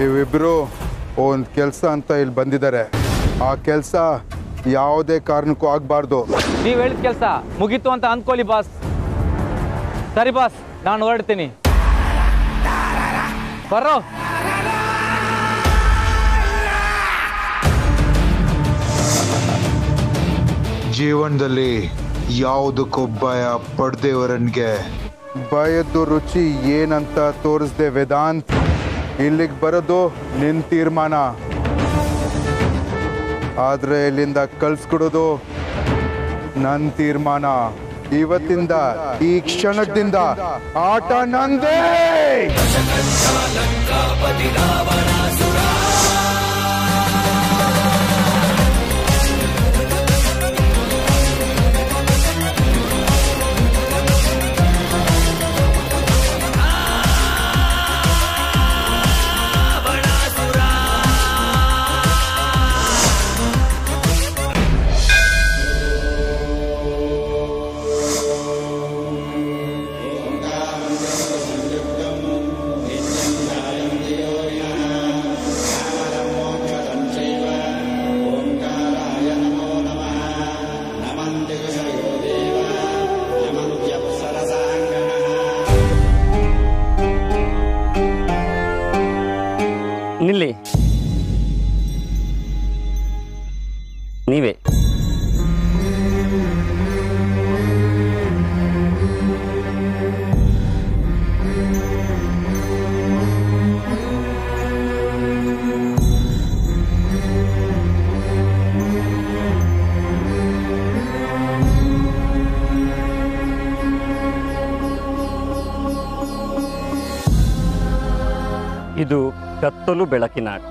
ನೀವಿಬ್ರು ಒಂದು ಕೆಲಸ ಅಂತ ಇಲ್ಲಿ ಬಂದಿದ್ದಾರೆ ಆ ಕೆಲಸ ಯಾವುದೇ ಕಾರಣಕ್ಕೂ ಆಗಬಾರ್ದು ನೀವು ಹೇಳಿದ ಕೆಲಸ ಮುಗೀತು ಅಂತ ಅಂದ್ಕೊಳ್ಳಿ ಬಾಸ್ ಸರಿ ಬಾಸ್ ನಾನು ಹೊರಡ್ತೀನಿ ಬರೋ ಜೀವನದಲ್ಲಿ ಯಾವುದಕ್ಕೂ ಭಯ ಪಡ್ದೇವರನ್ಗೆ ಭಯದ್ದು ರುಚಿ ಏನಂತ ತೋರಿಸ್ದೆ ವೇದಾಂತ್ ಇಲ್ಲಿಗೆ ಬರೋದು ನಿನ್ನ ತೀರ್ಮಾನ ಆದ್ರೆ ಇಲ್ಲಿಂದ ಕಳ್ಸ್ಕೊಡೋದು ನನ್ನ ತೀರ್ಮಾನ ಇವತ್ತಿಂದ ಈ ಕ್ಷಣದಿಂದ ಆಟ ನಂದೇ ನಿಲ್ಲಿ ನೀವೇ ಇದು ಕತ್ತಲು ಬೆಳಕಿನ ಆಟ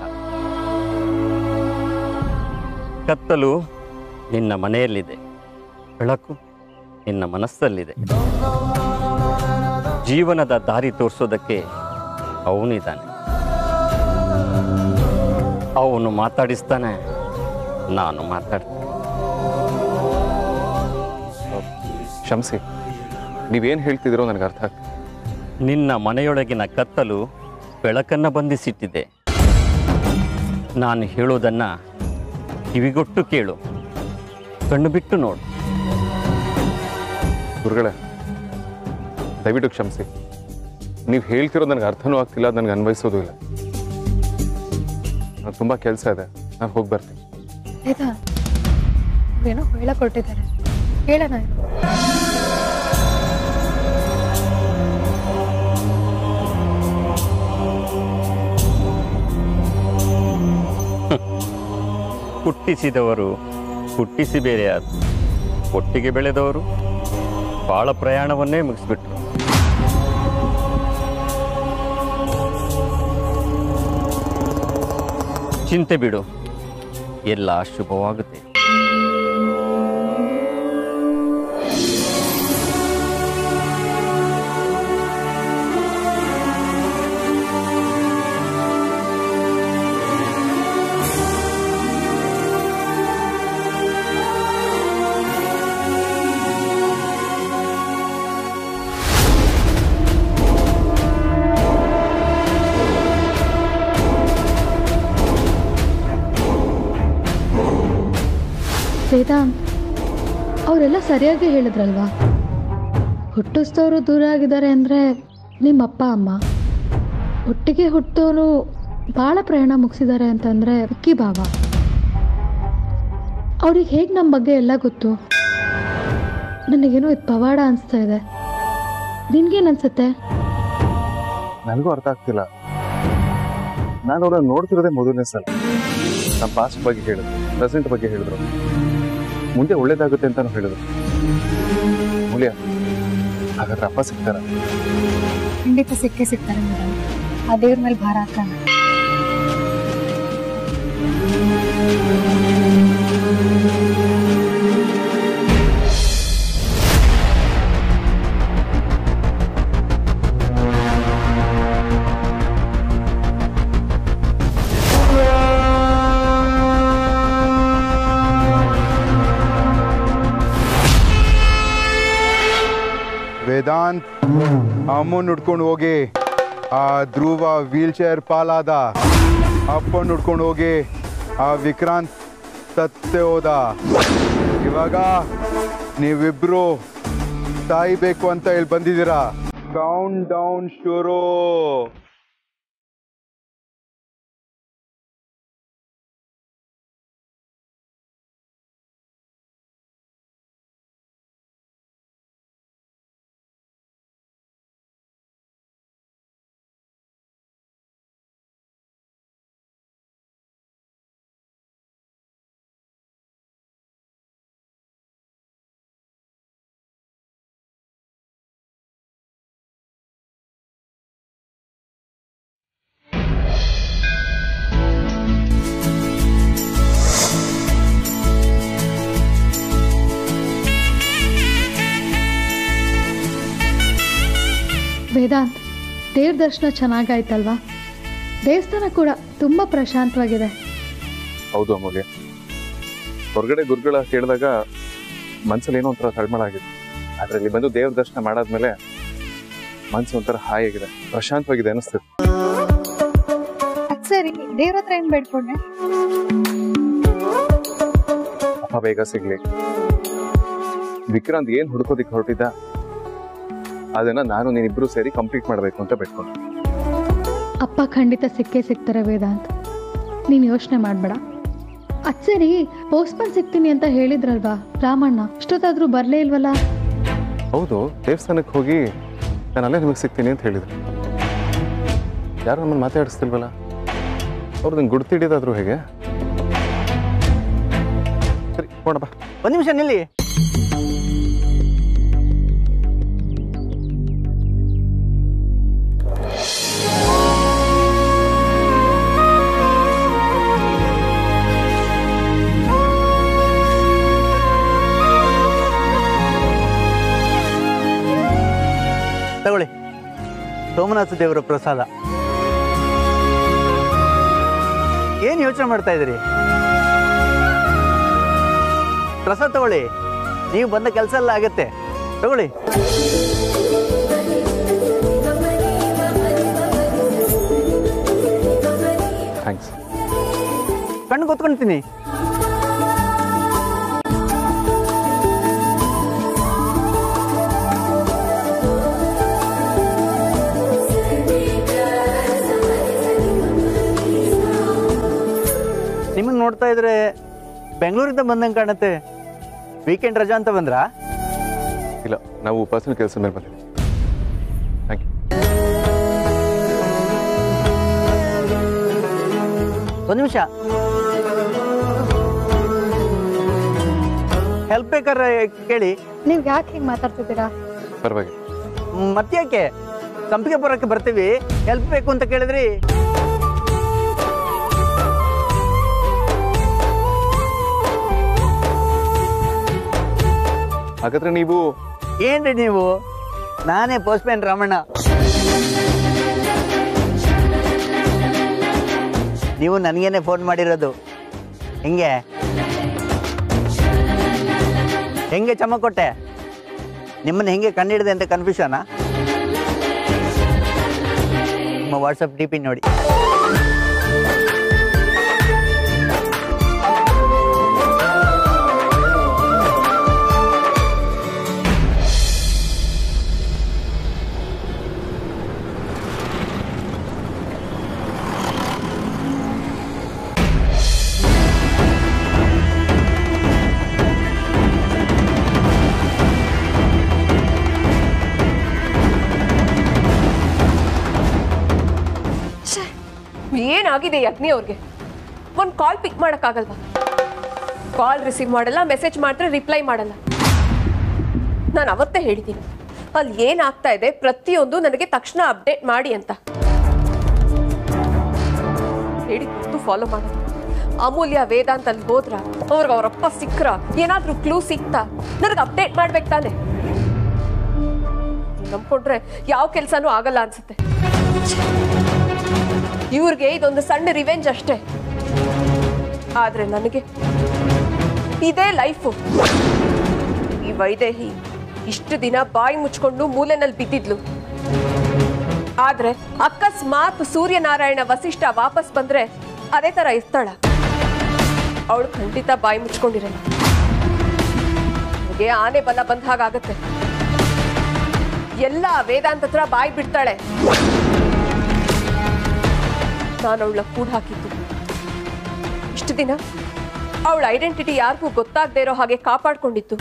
ಕತ್ತಲು ನಿನ್ನ ಮನೆಯಲ್ಲಿದೆ ಬೆಳಕು ನಿನ್ನ ಮನಸ್ಸಲ್ಲಿದೆ ಜೀವನದ ದಾರಿ ತೋರಿಸೋದಕ್ಕೆ ಅವನಿದ್ದಾನೆ ಅವನು ಮಾತಾಡಿಸ್ತಾನೆ ನಾನು ಮಾತಾಡ್ತೀನಿ ಕ್ಷಮಿಸಿ ನೀವೇನು ಹೇಳ್ತಿದ್ದೀರೋ ನನಗೆ ಅರ್ಥ ಆಗ್ತಿದೆ ನಿನ್ನ ಮನೆಯೊಳಗಿನ ಕತ್ತಲು ಬೆಳಕನ್ನು ಬಂಧಿಸಿಟ್ಟಿದೆ ನಾನು ಹೇಳೋದನ್ನು ಕಿವಿಗೊಟ್ಟು ಕೇಳು ಕಣ್ಣು ಬಿಟ್ಟು ನೋಡು ಗುರುಗಳೇ ದಯವಿಟ್ಟು ಕ್ಷಮಿಸಿ ನೀವು ಹೇಳ್ತಿರೋದು ನನಗೆ ಅರ್ಥನೂ ಆಗ್ತಿಲ್ಲ ನನಗೆ ಅನ್ವಯಿಸೋದು ಇಲ್ಲ ನನಗೆ ತುಂಬ ಕೆಲಸ ಇದೆ ನಾನು ಹೋಗಿ ಬರ್ತೀನಿ ವೇದಾ ಏನೋ ಹೇಳಕ್ ಕೊಟ್ಟಿದ್ದಾರೆ ಹೇಳೋಣ ಇರು. ಹುಟ್ಟಿಸಿದವರು ಹುಟ್ಟಿಸಿ ಬೇರೆ ಆದರು ಒಟ್ಟಿಗೆ ಬೆಳೆದವರು ಬಾಳ ಪ್ರಯಾಣವನ್ನೇ ಮುಗಿಸ್ಬಿಟ್ರು ಚಿಂತೆ ಬಿಡು ಎಲ್ಲ ಶುಭವಾಗುತ್ತೆ ವೇದಾಂತ್ ಅವರೆಲ್ಲ ಸರಿಯಾಗಿ ಹೇಳಿದ್ರಲ್ವಾ ಹುಟ್ಟಿಸ್ದವರು ದೂರ ಆಗಿದ್ದಾರೆ ಅಂದರೆ ನಿಮ್ಮ ಅಪ್ಪ ಅಮ್ಮ ಒಟ್ಟಿಗೆ ಹುಟ್ಟೋನು ಭಾಳ ಪ್ರಯಾಣ ಮುಗಿಸಿದ್ದಾರೆ ಅಂತಂದರೆ ವಿಕ್ಕಿ ಭಾವ ಅವ್ರಿಗೆ ಹೇಗೆ ನಮ್ಮ ಬಗ್ಗೆ ಎಲ್ಲ ಗೊತ್ತು ನನಗೇನೋ ಇದು ಪವಾಡ ಅನಿಸ್ತಾ ಇದೆ ನಿನ್ಗೇನು ಅನ್ಸುತ್ತೆ ನನಗೂ ಅರ್ಥ ಆಗ್ತಿಲ್ಲ ನಾನು ಅವ್ರನ್ನ ನೋಡ್ತಿರೋದೇ ಮೊದಲನೇ ಸಲ ನಮ್ಮ ಪಾಸ್ಟ್ ಬಗ್ಗೆ ಹೇಳಿದ್ರು ಪ್ರೆಸೆಂಟ್ ಬಗ್ಗೆ ಹೇಳಿದ್ರು ಮುಂದೆ ಒಳ್ಳೇದಾಗುತ್ತೆ ಅಂತಾನು ಹೇಳಿದ್ರು ಮೂಲ್ಯ ಹಾಗಾದ್ರೆ ಅಪ್ಪ ಸಿಗ್ತಾರ ಖಂಡಿತ ಸಿಕ್ಕೇ ಸಿಗ್ತಾರೆ ಮೇಡಮ್ ಆ ದೇವ್ರ ಮೇಲೆ ಭಾರ ಹಾಕೋಣ ವೇದಾಂತ್ ಅಮ್ಮನ್ ಹುಡ್ಕೊಂಡು ಹೋಗಿ ಆ ಧ್ರುವ ವೀಲ್ ಚೇರ್ ಪಾಲಾದ ಅಪ್ಪನ ಹುಡ್ಕೊಂಡು ಹೋಗಿ ಆ ವಿಕ್ರಾಂತ್ ಸತ್ತೆ ಹೋದ ಇವಾಗ ನೀವಿಬ್ರು ಸಾಯ್ಬೇಕು ಅಂತ ಇಲ್ಲಿ ಬಂದಿದ್ದೀರಾ ಕೌಂಟ್ ಡೌನ್ ಶುರು ವೇದಾಂತ್ ದೇವ್ರ ದರ್ಶನ ಚೆನ್ನಾಗಾಯ್ತಲ್ವಾ ದೇವಸ್ಥಾನ ಕೂಡ ತುಂಬ ಪ್ರಶಾಂತವಾಗಿದೆ ಹೌದು ಅಮೂಲ್ಯ ಹೊರಗಡೆ ಗುರುಗಳ ಕೇಳಿದಾಗ ಮನ್ಸಲ್ಲಿ ಏನೋ ಒಂಥರ ತಳಮಳ ಆಗಿದೆ ಆದ್ರೆ ಇಲ್ಲಿ ಬಂದು ದೇವ್ರ ದರ್ಶನ ಮಾಡಾದ್ಮೇಲೆ ಮನ್ಸು ಒಂಥರ ಹಾಯಾಗಿದೆ ಪ್ರಶಾಂತವಾಗಿದೆ ಅನಿಸ್ತದೆ ಅದ್ ಸರಿ ದೇವ್ರ ಹತ್ರ ಏನ್ ಬೇಡ್ಕೊಂಡೆ ಅಪ್ಪ ಬೇಗ ಸಿಗ್ಲಿ ವಿಕ್ರಾಂತ್ ಏನ್ ಹುಡ್ಕೋದಿಕ್ ಹೊರಟಿದ್ದ ಅದನ್ನ ನಾನು ನೀನಿಬ್ರು ಸೇರಿ ಕಂಪ್ಲೀಟ್ ಮಾಡ್ಬೇಕು ಅಂತ ಬಿಟ್ಕೊಂಡು ಅಪ್ಪ ಖಂಡಿತ ಸಿಕ್ಕೇ ಸಿಗ್ತಾರೆ ವೇದಾಂತ್ ನೀನು ಯೋಚನೆ ಮಾಡಬೇಡ ಅದು ಸರಿ ಪೋಸ್ಟ್ಮನ್ ಸಿಗ್ತೀನಿ ಅಂತ ಹೇಳಿದ್ರಲ್ವಾ ರಾಮಣ್ಣ ಇಷ್ಟೊತ್ತಾದ್ರೂ ಬರಲೇ ಇಲ್ವಲ್ಲ ಹೌದು ದೇವಸ್ಥಾನಕ್ಕೆ ಹೋಗಿ ನಾನು ಅಲ್ಲೇ ನಿಮಗೆ ಸಿಗ್ತೀನಿ ಅಂತ ಹೇಳಿದ್ರು ಯಾರು ನಮ್ಮನ್ನು ಮಾತಾಡಿಸ್ತಿಲ್ವಲ್ಲ ಅವ್ರು ನಂಗೆ ಗುಡ್ತಿಡಿದಾದ್ರು ಹೇಗೆ ಸರಿ ಹೋಣಪ್ಪ ಒಂದು ನಿಮಿಷ ನಿಲ್ಲಿ ತಗೊಳ್ಳಿ ಸೋಮನಾಥ ದೇವರ ಪ್ರಸಾದ ಏನು ಯೋಚನೆ ಮಾಡ್ತಾ ಇದ್ದೀರಿ ಪ್ರಸಾದ ತಗೊಳ್ಳಿ ನೀವು ಬಂದ ಕೆಲಸ ಎಲ್ಲ ಆಗತ್ತೆ ತಗೊಳ್ಳಿ ಥ್ಯಾಂಕ್ಸ್ ಕಣ್ಣು ಗೊತ್ಕೊಂತೀನಿ ನಿಮ್ಮನ್ನ ನೋಡ್ತಾ ಇದ್ರೆ ಬೆಂಗಳೂರಿಂದ ಬಂದಂಗೆ ಕಾಣುತ್ತೆ ವೀಕೆಂಡ್ ರಜಾ ಅಂತ ಬಂದ್ರಾ ಇಲ್ಲ ನಾವು ಪರ್ಸನಲ್ ಕೆಲಸ ಮೇಲೆ ಬಂದಿದ್ದೀವಿ ಥ್ಯಾಂಕ್ ಯು ಒಂದು ನಿಮಿಷ ಹೆಲ್ಪ್ ಬೇಕಾದ್ರೆ ಕೇಳಿ ನೀವ್ ಯಾಕೆ ಹಿಂಗ್ ಮಾತಾಡ್ತಿದ್ದೀರಾ ಪರವಾಗಿಲ್ಲ ಮ್, ಮತ್ತ್ಯಾಕೆ ಸಂಪಿಗೆ ಬರೋಕ್ಕೆ ಬರ್ತೀವಿ ಹೆಲ್ಪ್ ಬೇಕು ಅಂತ ಕೇಳಿದ್ರಿ ಹಾಗಾದ್ರೆ ನೀವು ಏನ್ರಿ ನೀವು ನಾನೇ ಪೋಸ್ಟ್ಮ್ಯಾನ್ ರಾಮಣ್ಣ ನೀವು ನನಗೇನೆ ಫೋನ್ ಮಾಡಿರೋದು ಹೆಂಗೆ ಹೆಂಗೆ ಚಮ ಕೊಟ್ಟೆ ನಿಮ್ಮನ್ನ ಹೆಂಗೆ ಕಂಡಿಡಿದೆ ಅಂತ ಕನ್ಫ್ಯೂಷನಾ ನಿಮ್ಮ ವಾಟ್ಸಪ್ ಡಿ ಪಿ ನೋಡಿ ಏನಾಗಿದೆ ಯಜ್ಞಿ ಅವ್ರಿಗೆ ಒಂದು ಕಾಲ್ ಪಿಕ್ ಮಾಡೋಕ್ಕಾಗಲ್ವಾ ಕಾಲ್ ರಿಸೀವ್ ಮಾಡಲ್ಲ ಮೆಸೇಜ್ ಮಾಡಿದ್ರೆ ರಿಪ್ಲೈ ಮಾಡಲ್ಲ ನಾನು ಅವತ್ತೇ ಹೇಳಿದ್ದೀನಿ ಅಲ್ಲಿ ಏನಾಗ್ತಾ ಇದೆ ಪ್ರತಿಯೊಂದು ನನಗೆ ತಕ್ಷಣ ಅಪ್ಡೇಟ್ ಮಾಡಿ ಅಂತ ಹೇಳಿ ಫಾಲೋ ಮಾಡೋದು ಅಮೂಲ್ಯ ವೇದಾಂತ್ ಅಲ್ಲಿ ಹೋದ್ರ ಅವ್ರಿಗೆ ಅವರಪ್ಪ ಸಿಕ್ಕ್ರ ಏನಾದ್ರೂ ಕ್ಲೂ ಸಿಕ್ತಾ ನನಗೆ ಅಪ್ಡೇಟ್ ಮಾಡ್ಬೇಕು ತಾನೆ ನಂಬ್ಕೊಂಡ್ರೆ ಯಾವ ಕೆಲಸನೂ ಆಗಲ್ಲ ಅನ್ಸುತ್ತೆ ಇವ್ರಿಗೆ ಇದೊಂದು ಸಣ್ಣ ರಿವೆಂಜ್ ಅಷ್ಟೇ ಆದ್ರೆ ನನಗೆ ಇದೇ ಲೈಫು ಈ ವೈದೇಹಿ ಇಷ್ಟು ದಿನ ಬಾಯಿ ಮುಚ್ಕೊಂಡು ಮೂಲೆನಲ್ಲಿ ಬಿದ್ದಿದ್ಲು ಆದ್ರೆ ಅಕಸ್ಮಾತ್ ಸೂರ್ಯನಾರಾಯಣ ವಸಿಷ್ಠ ವಾಪಸ್ ಬಂದ್ರೆ ಅದೇ ಥರ ಇರ್ತಾಳ ಅವಳು ಖಂಡಿತ ಬಾಯಿ ಮುಚ್ಕೊಂಡಿರಲ್ಲ ನನಗೆ ಆನೆ ಬಲ ಬಂದ ಹಾಗಾಗತ್ತೆ ಎಲ್ಲ ವೇದಾಂತ ಹತ್ರ ಬಾಯಿ ಬಿಡ್ತಾಳೆ ನಾನು ಅವಳ ಕೂಡ ಹಾಕಿದ್ದು ಇಷ್ಟು ದಿನ ಅವಳ ಐಡೆಂಟಿಟಿ ಯಾರಿಗೂ ಗೊತ್ತಾಗದೇ ಇರೋ ಹಾಗೆ ಕಾಪಾಡ್ಕೊಂಡಿತ್ತು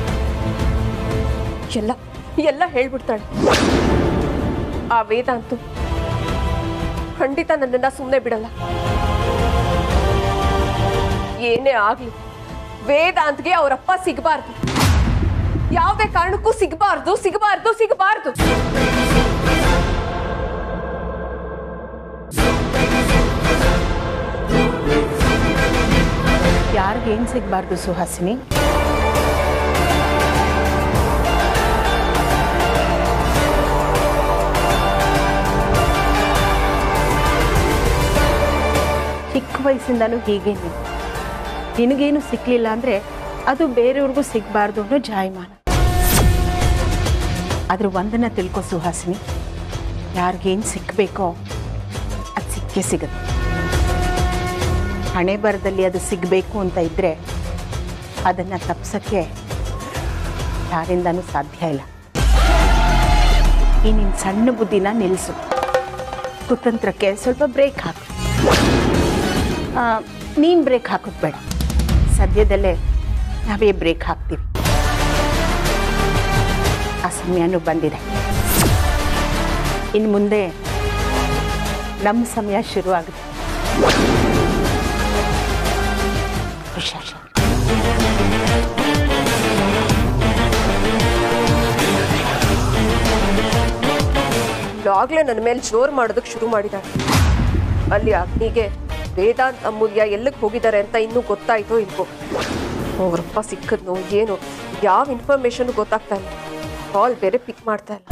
ಎಲ್ಲ ಎಲ್ಲ ಹೇಳ್ಬಿಡ್ತಾಳೆ ಆ ವೇದಾಂತು ಖಂಡಿತ ನನ್ನನ್ನ ಸುಮ್ಮನೆ ಬಿಡಲ್ಲ ಏನೇ ಆಗ್ಲಿ ವೇದಾಂತ್ಗೆ ಅವರಪ್ಪ ಸಿಗಬಾರ್ದು ಯಾವುದೇ ಕಾರಣಕ್ಕೂ ಸಿಗಬಾರ್ದು ಸಿಗಬಾರ್ದು ಸಿಗಬಾರ್ದು ಯಾರಿಗೇನು ಸಿಗಬಾರ್ದು ಸುಹಾಸಿನಿ ಚಿಕ್ಕ ವಯಸ್ಸಿಂದನೂ ಹೀಗೆ ನೀನು ನಿನಗೇನು ಸಿಕ್ಕಲಿಲ್ಲ ಅಂದರೆ ಅದು ಬೇರೆಯವ್ರಿಗೂ ಸಿಗಬಾರ್ದು ಅನ್ನೋ ಜಾಯಮಾನ ಅದ್ರ ಒಂದನ್ನ ತಿಳ್ಕೊ ಸುಹಾಸಿನಿ ಯಾರಿಗೇನು ಸಿಕ್ಕಬೇಕೋ ಅದು ಸಿಕ್ಕೇ ಸಿಗುತ್ತೆ ಹಣೆ ಬರದಲ್ಲಿ ಅದು ಸಿಗಬೇಕು ಅಂತ ಇದ್ದರೆ ಅದನ್ನು ತಪ್ಸೋಕ್ಕೆ ಯಾರಿಂದನೂ ಸಾಧ್ಯ ಇಲ್ಲ ಈ ನಿನ್ನ ಸಣ್ಣ ಬುದ್ಧಿನ ನಿಲ್ಲಿಸು ಕುತಂತ್ರಕ್ಕೆ ಸ್ವಲ್ಪ ಬ್ರೇಕ್ ಹಾಕು ನೀನು ಬ್ರೇಕ್ ಹಾಕೋದು ಬೇಡ ಸದ್ಯದಲ್ಲೇ ನಾವೇ ಬ್ರೇಕ್ ಹಾಕ್ತೀವಿ ಆ ಸಮಯನೂ ಬಂದಿದೆ ಇನ್ನು ಮುಂದೆ ನಮ್ಮ ಸಮಯ ಶುರು ಆಗುತ್ತೆ ಹುಷಾರ್ ಈಗಾಗಲೇ ನನ್ನ ಮೇಲೆ ಜೋರ್ ಮಾಡೋದಕ್ಕೆ ಶುರು ಮಾಡಿದಾಳೆ ಅಲ್ಲಿ ಅಗ್ನಿಗೆ ವೇದಾಂತ್ ಅಮೂಲ್ಯ ಎಲ್ಲಿಗೆ ಹೋಗಿದ್ದಾರೆ ಅಂತ ಇನ್ನೂ ಗೊತ್ತಾಯ್ತೋ ಇಲ್ವೋ ಅವ್ರಪ್ಪ ಸಿಕ್ಕದ್ನೋ ಏನೋ ಯಾವ ಇನ್ಫಾರ್ಮೇಶನ್ ಗೊತ್ತಾಗ್ತಾ ಇಲ್ಲ ಕಾಲ್ ಬೇರೆ ಪಿಕ್ ಮಾಡ್ತಾ ಇಲ್ಲ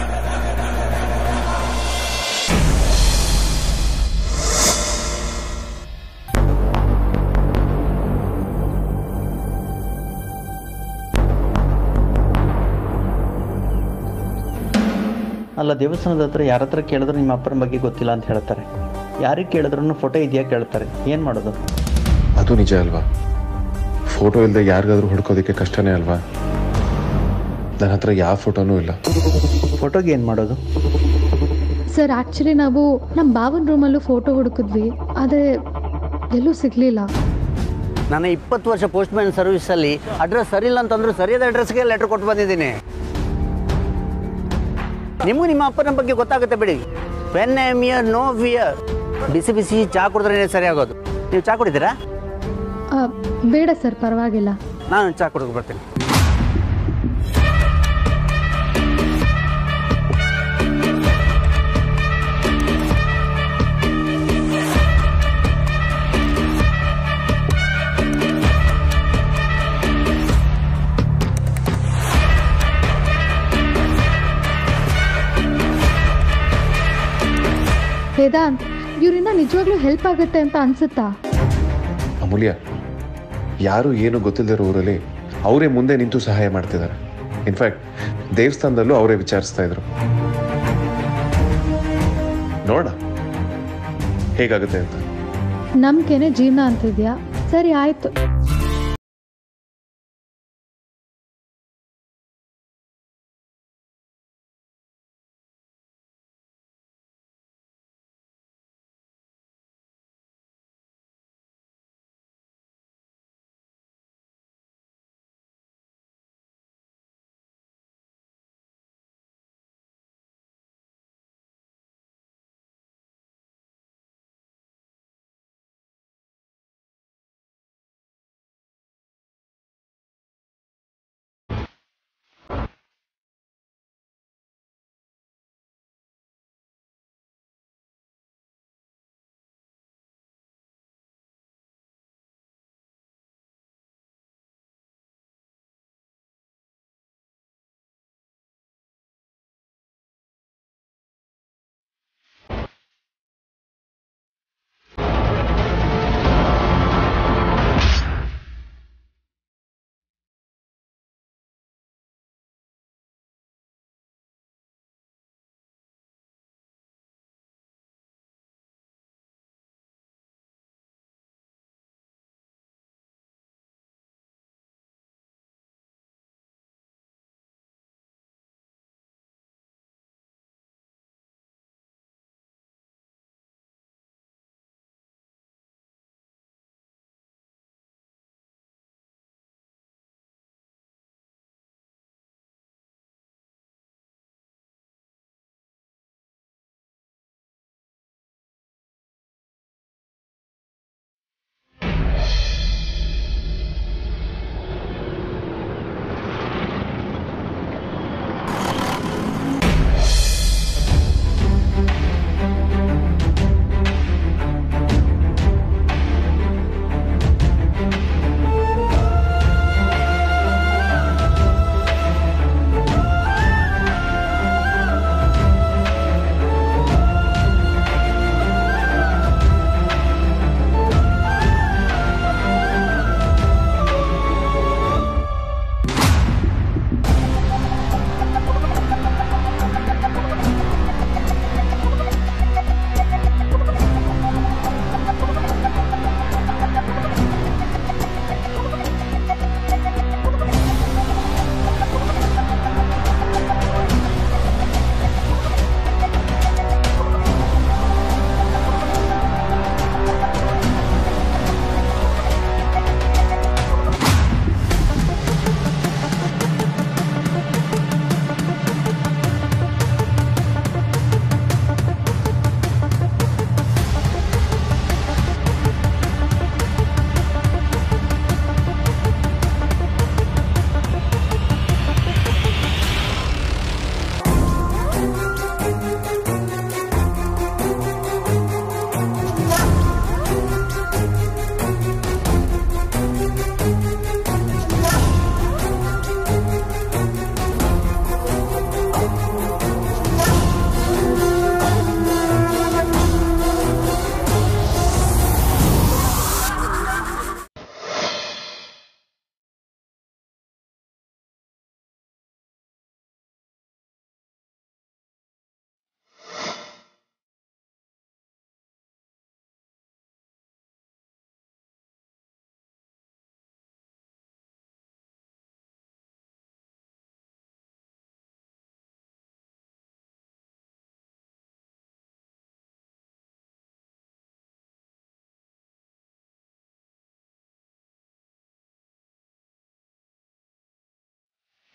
ಅಲ್ಲ ದೇವಸ್ಥಾನದ ಹತ್ರ ಯಾರ ಹತ್ರ ಕೇಳಿದ್ರು ನಿಮ್ಮ ಅಪ್ಪನ ಬಗ್ಗೆ ಗೊತ್ತಿಲ್ಲ ಅಂತ ಹೇಳ್ತಾರೆ ಯಾರಿಗೆ ಕೇಳಿದ್ರು ಫೋಟೋ ಇದೆಯಾ ಕೇಳ್ತಾರೆ ಏನು ಮಾಡೋದು ಅದು ನಿಜ ಅಲ್ವಾ ಫೋಟೋ ಇಲ್ಲದೆ ಯಾರಿಗಾದ್ರೂ ಹುಡ್ಕೋದಕ್ಕೆ ಕಷ್ಟನೇ ಅಲ್ವಾ ನನ್ನ ಹತ್ರ ಯಾವ ಫೋಟೋನೂ ಇಲ್ಲ ಫೋಟೋಗೆ ಏನು ಮಾಡೋದು ಸರ್ ಆ್ಯಕ್ಚುಲಿ ನಾವು ನಮ್ಮ ಬಾವನ ರೂಮಲ್ಲೂ ಫೋಟೋ ಹುಡುಕಿದ್ವಿ ಆದರೆ ಎಲ್ಲೂ ಸಿಗಲಿಲ್ಲ ನಾನು ಇಪ್ಪತ್ತು ವರ್ಷ ಪೋಸ್ಟ್ ಮ್ಯಾನ್ ಸರ್ವಿಸಲ್ಲಿ ಅಡ್ರೆಸ್ ಸರಿ ಇಲ್ಲ ಅಂತಂದ್ರು ಸರಿಯಾದ ಅಡ್ರೆಸ್ಗೆ ಲೆಟರ್ ಕೊಟ್ಟು ಬಂದಿದ್ದೀನಿ ನಿಮಗೂ ನಿಮ್ಮ ಅಪ್ಪನ ಬಗ್ಗೆ ಗೊತ್ತಾಗುತ್ತೆ ಬಿಡಿ when I am here no fear ಬಿಸಿ ಬಿಸಿ ಚಹಾ ಕುಡಿದ್ರೆ ಸರಿ ಆಗೋದು ನೀವು ಚಹಾ ಕುಡಿದ್ದೀರಾ ಆ, ಬೇಡ ಸರ್ ಪರವಾಗಿಲ್ಲ ನಾನು ಚಹಾ ಕುಡಿದು ಬರ್ತೀನಿ ವೇದಾಂತ್ ಇವರಿಂದ ನಿಜವಾಗ್ಲೂ ಹೆಲ್ಪ್ ಆಗುತ್ತೆ ಅಂತ ಅನ್ಸುತ್ತಾ ಅಮೂಲ್ಯ ಯಾರು ಏನು ಗೊತ್ತಿಲ್ಲದಿರೋ ಊರಲ್ಲಿ ಅವರೇ ಮುಂದೆ ನಿಂತು ಸಹಾಯ ಮಾಡ್ತಿದ್ದಾರೆ ಇನ್ಫ್ಯಾಕ್ಟ್ ದೇವಸ್ಥಾನದಲ್ಲೂ ಅವರೇ ವಿಚಾರಿಸ್ತಾ ಇದ್ರು ನೋಡ ಹೇಗಾಗುತ್ತೆ ಅಂತ ನಂಬಿಕೆನೆ ಜೀವನ ಅಂತಿದ್ಯಾ ಸರಿ ಆಯ್ತು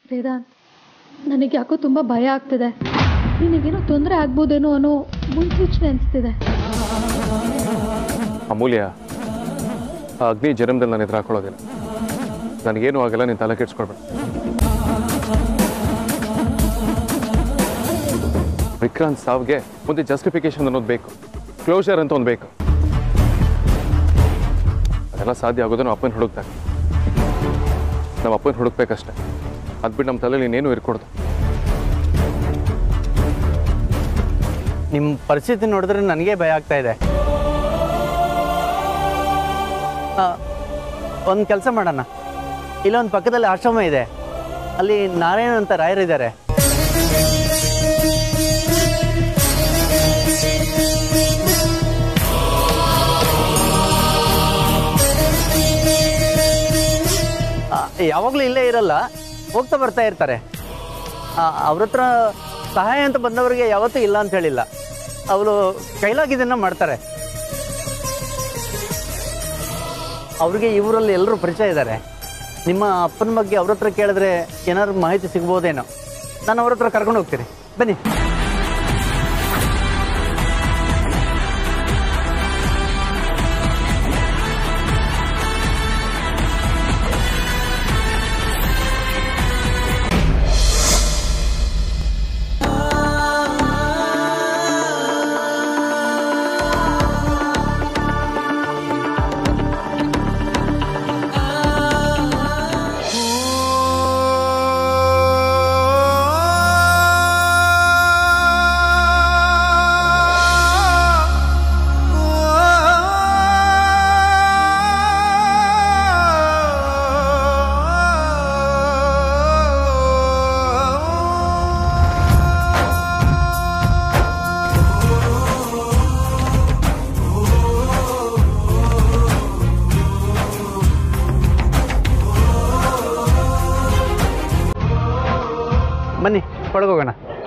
ವೇದಾಂತ್ ನನಗೆ ಯಾಕೋ ತುಂಬ ಭಯ ಆಗ್ತಿದೆ ನಿನಗೇನೋ ತೊಂದರೆ ಆಗ್ಬೋದೇನೋ ಅನ್ನೋ ಮುನ್ಸೂಚನೆ ಅನಿಸ್ತಿದೆ ಅಮೂಲ್ಯ ಆ ಅಗ್ನಿ ಜನ್ಮದಲ್ಲಿ ನಾನು ಎದುರು ಹಾಕೊಳ್ಳೋದಿಲ್ಲ ನನಗೇನು ಆಗಲ್ಲ ನೀನು ತಲೆ ಕೆಡ್ಸ್ಕೊಳ್ಬೇಡ ವಿಕ್ರಾಂತ್ ಸಾವ್ಗೆ ಮುಂದೆ ಜಸ್ಟಿಫಿಕೇಶನ್ ಅನ್ನೋದು ಬೇಕು ಕ್ಲೋಷರ್ ಅಂತ ಒಂದು ಬೇಕು ಅದೆಲ್ಲ ಸಾಧ್ಯ ಆಗೋದು ನಮ್ಮ ಅಪ್ಪನ ಹುಡುಕ್ತಾರೆ ನಮ್ಮ ಅಪ್ಪನ ಹುಡುಕ್ಬೇಕಷ್ಟೆ ಅದ್ಬಿಟ್ಟು ನಮ್ಮ ತಲೆಯಲ್ಲಿ ಇನ್ನೇನು ಇರ್ಕೊಡ್ದು ನಿಮ್ಮ ಪರಿಸ್ಥಿತಿ ನೋಡಿದ್ರೆ ನನಗೆ ಭಯ ಆಗ್ತಾ ಇದೆ ಒಂದು ಕೆಲಸ ಮಾಡೋಣ ಇಲ್ಲೊಂದು ಪಕ್ಕದಲ್ಲಿ ಆಶ್ರಮ ಇದೆ ಅಲ್ಲಿ ನಾರಾಯಣ ಅಂತ ರಾಯರಿದ್ದಾರೆ ಯಾವಾಗಲೂ ಇಲ್ಲೇ ಇರಲ್ಲ ಹೋಗ್ತಾ ಬರ್ತಾ ಇರ್ತಾರೆ ಅವ್ರ ಹತ್ರ ಸಹಾಯ ಅಂತ ಬಂದವರಿಗೆ ಯಾವತ್ತೂ ಇಲ್ಲ ಅಂತ ಹೇಳಿಲ್ಲ ಅವರು ಕೈಲಾಗಿದ್ದನ್ನ ಮಾಡ್ತಾರೆ ಅವ್ರಿಗೆ ಇವರಲ್ಲಿ ಎಲ್ಲರೂ ಪರಿಚಯ ಇದ್ದಾರೆ ನಿಮ್ಮ ಅಪ್ಪನ ಬಗ್ಗೆ ಅವ್ರ ಹತ್ರ ಕೇಳಿದ್ರೆ ಏನಾದ್ರು ಮಾಹಿತಿ ಸಿಗ್ಬೋದೇನೋ ನಾನು ಅವ್ರ ಹತ್ರ ಕರ್ಕೊಂಡು ಹೋಗ್ತೀನಿ ಬನ್ನಿ ಬನ್ನಿ ಒಳಗೋಗೋಣ